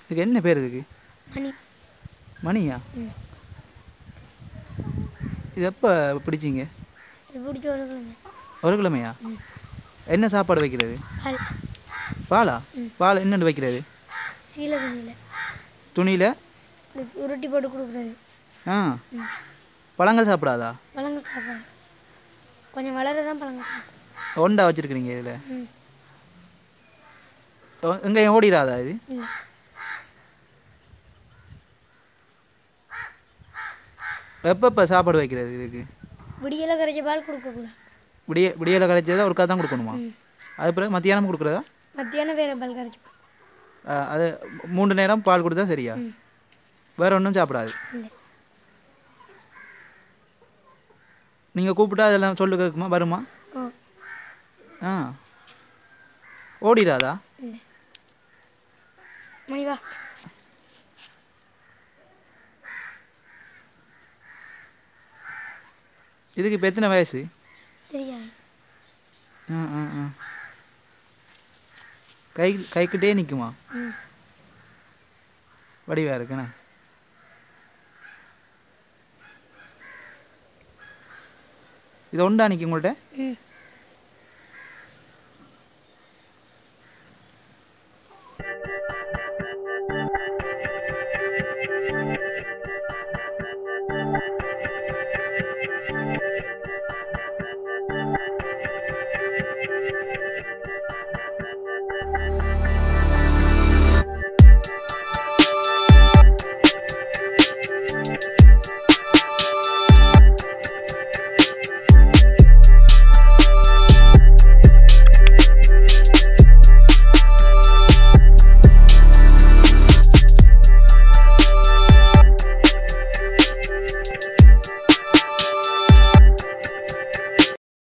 இதுக்கு என்ன பேர் இதுக்கு மணி மணியா ம் இது எப்போ பிடிச்சிங்க இது பிடிச்ச ஒரு கிழமை ஒரு கிழமையா ம் என்ன சாப்பாடு வைக்கிறது பால் பாலா ம். பால் என்னென்னு வைக்கிறது சீலை தண்ணியில் துணியில் இது உருட்டி போட்டு கொடுக்குறது ஆ ம் பழங்கள் சாப்பிடாதா பழங்கள் சாப்பாடு கொஞ்சம் வளர தான் பழங்கள் சாப்பிடும் ஒண்டா வச்சுருக்கிறீங்க இதில் ம் எங்கே ஓடிடாதா இது இல்லை எப்பப்போ சாப்பாடு வைக்கிறது இதுக்கு விடியல கரைச்ச பால் கொடுக்கக்கூடாது விடிய விடியலை கரைச்சதை ஒருக்கா தான் கொடுக்கணுமா ம் அது பிறகு மத்தியானம் கொடுக்குறதா மத்தியானம் வேறு பால் கரைச்சி ஆ, அது மூன்று நேரம் பால் கொடுத்தா சரியா ம் வேற ஒன்றும் சாப்பிடாது இல்லை நீங்கள் கூப்பிட்டா அதெல்லாம் சொல்லு கேட்குமா வருமா ஓ ஆ ஓடிடாதா இல்லை மணி வா இதுக்கு இப்போ எத்தனை வயசு தெரியாது ஆ ஆ ஆ கை கைக்கிட்டே நிற்குமா ம் வடிவா இருக்குண்ணே இது உண்டா நிற்கும் உங்கள்கிட்ட ம்